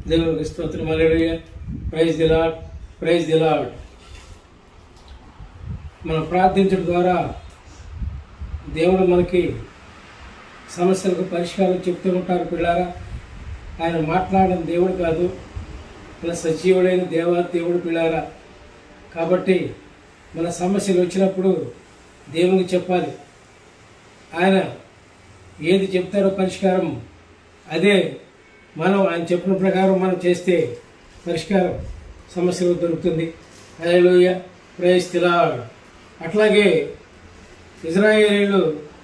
దేవునికి స్తోత్రం hallelujah praise the lord praise the lord మనం ప్రార్థించడం ద్వారా దేవుడు మనకి సమస్యలకు పరిష్కారం చెప్తూ ఉంటారు పిల్లారా ఆయన మాట్లాడడం దేవుడు కాదు మన సజీవుడైన దేవా దేవుడు పిల్లారా కాబట్టి మన సమస్యలు వచ్చినప్పుడు దేవునికి చెప్పాలి ఆయన ఏది చెప్తారో పరిష్కారం అదే మనం ఆయన చెప్పిన ప్రకారం మనం చేస్తే పరిష్కారం సమస్యలు దొరుకుతుంది అదేలోయ ప్రయస్తిలా అట్లాగే ఇజ్రాయేలీలు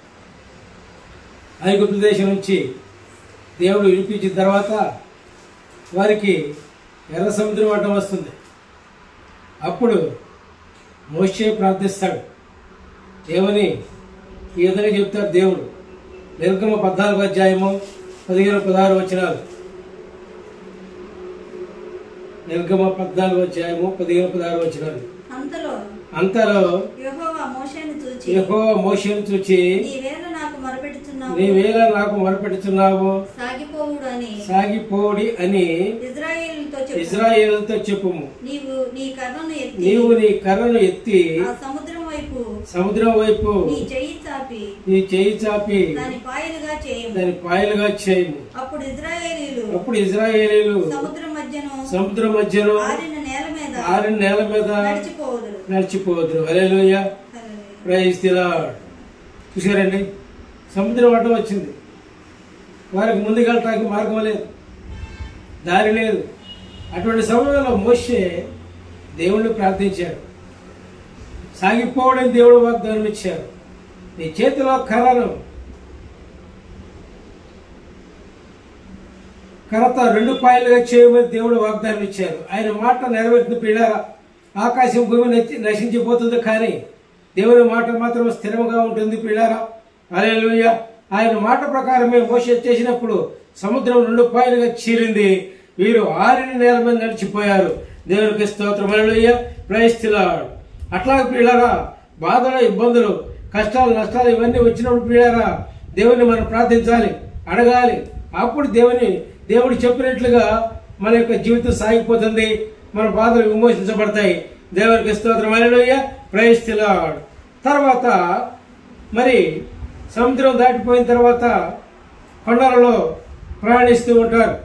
ఐగుప్తు దేశం నుంచి దేవుడు వినిపించిన తర్వాత వారికి ఎర్ర సముద్రం అడ్డం వస్తుంది అప్పుడు మోషే ప్రార్థిస్తాడు ఏమని ఈ విధంగా చెప్తాడు దేవుడు నిర్గమ పద్నాలుగు అధ్యాయము పదిహేను పదహారు వచ్చినారు నిర్గమ పద్నాలుగు అధ్యాయము పదిహేను పదహారు వచ్చినారు అంతలో అంతలో యెహోవా మోషేను చూచి యహో మోషను చూచి నీవేళ నాకు మొరపెడుతున్నావు నీవేళ నాకు మొరపెడుతున్నావు సాగిపోవుడు అని సాగిపోడి అని ఇజ్రాయేలుతో చెప్పు ఇజ్రాయేలుతో చెప్పుము నీవు నీ కర్రను ఎత్తి నీవు నీ కర్రను ఎత్తి ఆ సముద్రం వైపు సముద్రం వైపు నీ చెయ్యి చాపి నీ చేయి చాపి దాని పాయలుగా చేయము దాని పాయలుగా చేయము అప్పుడు ఇజ్రాయేలీలు అప్పుడు ఇజ్రాయేలీలు సముద్రం మధ్యను సముద్రం మధ్యలో ఆరిన నేల మీద ఆరిన నేల మీద నడిచిపోవుదురు నడిచిపోదురు hallelujah hallelujah. Praise the lord చూసారండి సముద్రం అడ్డం వచ్చింది వారికి ముందుకెళ్ళటానికి మార్గం లేదు దారి లేదు అటువంటి సమయంలో మోషే దేవుణ్ణి ప్రార్థించాడు సాగిపోవడం దేవుడు వాగ్దానం ఇచ్చారు నీ చేతిలో కర్రను కర్రతో రెండు పాయలుగా చేయమని దేవుడు వాగ్దానం ఇచ్చారు ఆయన మాట నెరవేర్చిన పిల్లారా ఆకాశం భూమి నచ్చి నశించిపోతుంది కానీ దేవుని మాట మాత్రం స్థిరంగా ఉంటుంది పిల్లారా అలెలుయ్య ఆయన మాట ప్రకారమే మోస చేసినప్పుడు సముద్రం రెండు పాయలుగా చీరింది వీరు ఆరిన నేల మీద నడిచిపోయారు దేవునికి స్తోత్రం అలెలుయ్య ప్రయస్తిలాడు అట్లాగే పిల్లారా బాధలు ఇబ్బందులు కష్టాలు నష్టాలు ఇవన్నీ వచ్చినప్పుడు పిల్లారా దేవుని మనం ప్రార్థించాలి అడగాలి అప్పుడు దేవుని దేవుడు చెప్పినట్లుగా మన యొక్క జీవితం సాగిపోతుంది మన బాధలు విమోచించబడతాయి దేవునికి స్తోత్రం అలెలుయ్య ప్రయస్తిలాడు తర్వాత మరి సముద్రం దాటిపోయిన తర్వాత కొండలలో ప్రయాణిస్తూ ఉంటారు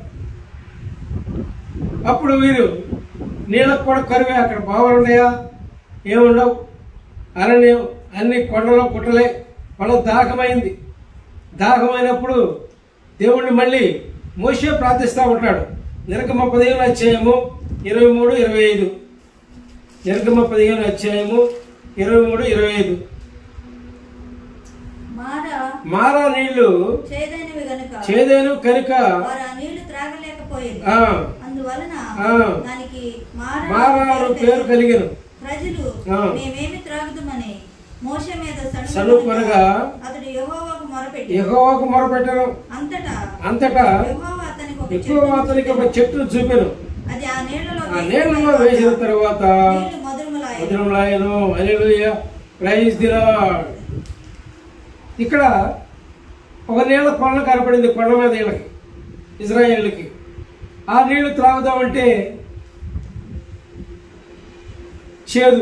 అప్పుడు వీరు నీళ్ళకు కూడా కరువే అక్కడ బావులు ఉన్నాయా ఏముండవు అరణ్యం అన్ని కొండలో పుట్టలే వాళ్ళ దాహమైంది దాహమైనప్పుడు దేవుణ్ణి మళ్ళీ మోసే ప్రార్థిస్తూ ఉంటాడు నిరకమ పదిహేను అధ్యాయము ఇరవై మూడు ఇరవై ఐదు నిరకమ పదిహేను అధ్యాయము ఇరవై మూడు ఇరవై ఐదు మార మారా నీళ్లు చేదైనవి గనుక చేదేను కనుక వారు ఆ నీళ్లు త్రాగలేకపోయేది ఆ, అందువలన ఆ. దానికి మారా మారాను పేరు కలిగిన ప్రజలు ఆ. మేమేమి త్రాగుదామని మోష మీద సనుకొనగా సణుగొనగా అతడు యెహోవాకు మొరపెట్టి యెహోవాకు మొరపెట్టను అంతటా అంతటా యెహోవా అతనికి ఒక ఎక్కువ చెట్టును అతనికి ఒక చూపెను. చెట్టును చూపెను అది ఆ నీళ్లలో ఆ నీళ్ళలో వేసిన తర్వాత నీళ్లు మధురములాయెను. మధురములాయను అలెలుయ ప్రైజ్ ది లార్డ్ ఇక్కడ ఒక నీళ్ళ కొండ కనపడింది కొండ మీద వీళ్ళకి ఇజ్రాయేళ్ళకి ఆ నీళ్లు త్రాగుదామంటే చేదు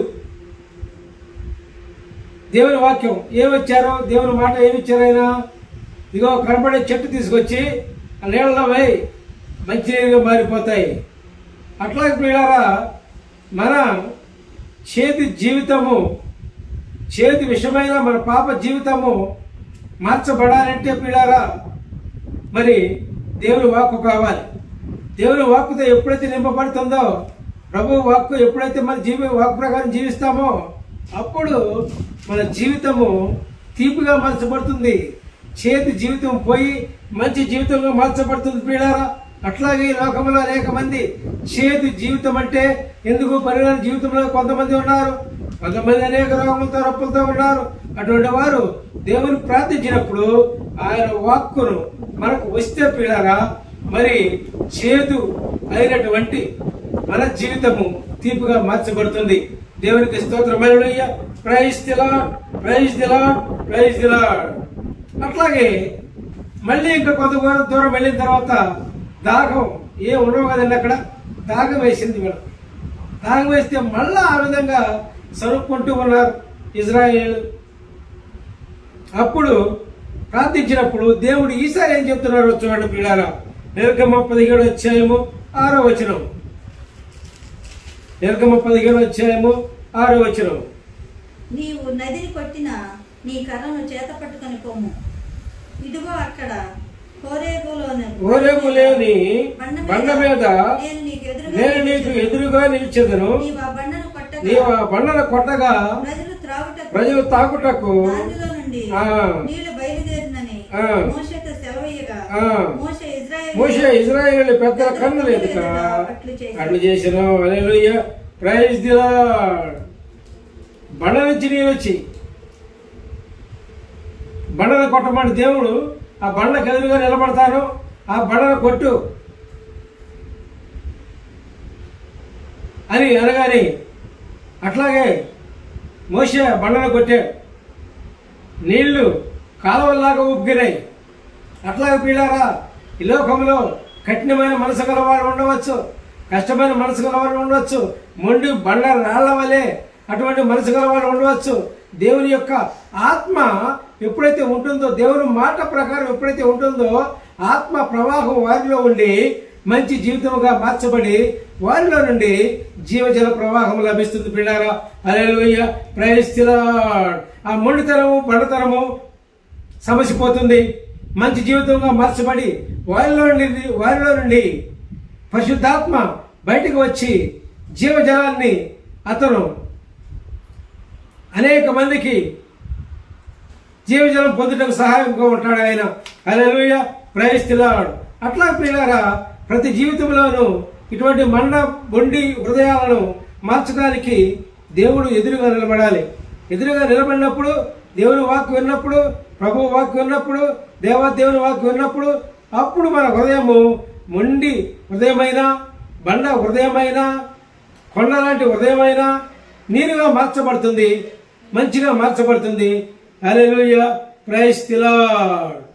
దేవుని వాక్యం ఏమొచ్చారో దేవుని మాట ఏమిచ్చారు ఆయన ఇదిగో కనపడే చెట్టు తీసుకొచ్చి ఆ నీళ్ళలో వేయి మంచి నీరుగా మారిపోతాయి అట్లాగే పిల్లారా మన చేతి జీవితము చేతి విషమైన మన పాప జీవితము మార్చబడాలంటే పిల్లారా మరి దేవుని వాక్కు కావాలి దేవుని వాక్కుతో ఎప్పుడైతే నింపబడుతుందో ప్రభు వాక్కు ఎప్పుడైతే మన జీవి వాక్ ప్రకారం జీవిస్తామో అప్పుడు మన జీవితము తీపిగా మార్చబడుతుంది చేతి జీవితం పోయి మంచి జీవితంగా మార్చబడుతుంది పిల్లారా అట్లాగే ఈ లోకంలో అనేక మంది చేతి జీవితం అంటే ఎందుకు పరిణామ జీవితంలో కొంతమంది ఉన్నారు కొంతమంది అనేక రోగములతో రప్పులతో ఉన్నారు అటువంటి వారు దేవుని ప్రార్థించినప్పుడు ఆయన వాక్కును మనకు వస్తే పిల్లారా మరి చేదు అయినటువంటి మన జీవితము తీపిగా మార్చబడుతుంది దేవునికి స్తోత్రమైన praise the lord praise the lord praise the lord అట్లాగే మళ్ళీ ఇంకా కొంత దూరం దూరం వెళ్ళిన తర్వాత దాహం ఏం ఉండవు కదండి అక్కడ దాగం వేసింది వీళ్ళ దాగం వేస్తే మళ్ళా ఆ విధంగా సరుక్కుంటూ ఉన్నారు ఇజ్రాయేల్ అప్పుడు ప్రార్థించినప్పుడు దేవుడు ఈసారి ఏం చెప్తున్నారో చూడండి పిల్లారా నిర్గమ పదిహేడు అధ్యాయము ఆరో వచనం నిర్గమ పదిహేడు అధ్యాయము ఆరో వచనం నీవు నదిని కొట్టిన నీ కర్రను చేత పట్టుకొని పోము ఇదిగో అక్కడ హోరేబులోని ఓరేపు లేని బండ మీద నేను నీకు ఎదురుగా నేను నీకు ఎదురుగా నిలిచెదను నీవు ఆ బండను కొట్టగా నీవు ఆ బండను కొట్టగా ప్రజలు త్రాగుటకు ప్రజలు తాకుటకు దానిలో నుండి ఆ. నీళ్లు బయలుదేరినని ఆ. మోషతో సెలవయ్యగా ఆ. మోష ఇజ్రాయేల్ మోషే ఇజ్రాయేల్ పెద్ద కన్నులు ఎదుట అట్లు చేశాడు. అట్లు చేసిన హల్లెలూయా ప్రైజ్ ది లార్డ్ బండ నుంచి నీరు వచ్చి బండను కొట్టమని దేవుడు ఆ బండకు ఎదురుగా నిలబడతాను ఆ బండను కొట్టు అని అనగానే అట్లాగే మోసే బండను కొట్టాడు నీళ్లు కాలువల్లాగా ఉబ్బినాయి అట్లాగే పీడారా ఈ లోకంలో కఠినమైన మనసు గలవారు ఉండవచ్చు కష్టమైన మనసు గలవారు ఉండవచ్చు మొండి బండ రాళ్ల వలె అటువంటి మనసు గలవారు ఉండవచ్చు దేవుని యొక్క ఆత్మ ఎప్పుడైతే ఉంటుందో దేవుని మాట ప్రకారం ఎప్పుడైతే ఉంటుందో ఆత్మ ప్రవాహం వారిలో ఉండి మంచి జీవితముగా మార్చబడి వారిలో నుండి జీవజల ప్రవాహం లభిస్తుంది పిల్లారా అలెలుయ్య ప్రయస్తిలా ఆ మొండితనము బండతనము సమసిపోతుంది మంచి జీవితంగా మార్చబడి వారిలో నుండి వారిలో నుండి పరిశుద్ధాత్మ బయటకు వచ్చి జీవజలాన్ని అతను అనేక మందికి జీవజలం పొందుటకు సహాయంగా ఉంటాడు ఆయన అలెలుయ ప్రయస్తిలాడు అట్లా పిల్లారా ప్రతి జీవితంలోనూ ఇటువంటి మండ బొండి హృదయాలను మార్చడానికి దేవుడు ఎదురుగా నిలబడాలి ఎదురుగా నిలబడినప్పుడు దేవుని వాక్కు విన్నప్పుడు ప్రభు వాక్కు విన్నప్పుడు దేవా దేవుని వాక్కు విన్నప్పుడు అప్పుడు మన హృదయము మొండి హృదయమైన బండ హృదయమైన కొండ లాంటి హృదయమైన నీరుగా మార్చబడుతుంది మంచిగా మార్చబడుతుంది హల్లెలూయా ప్రైస్ ది లార్డ్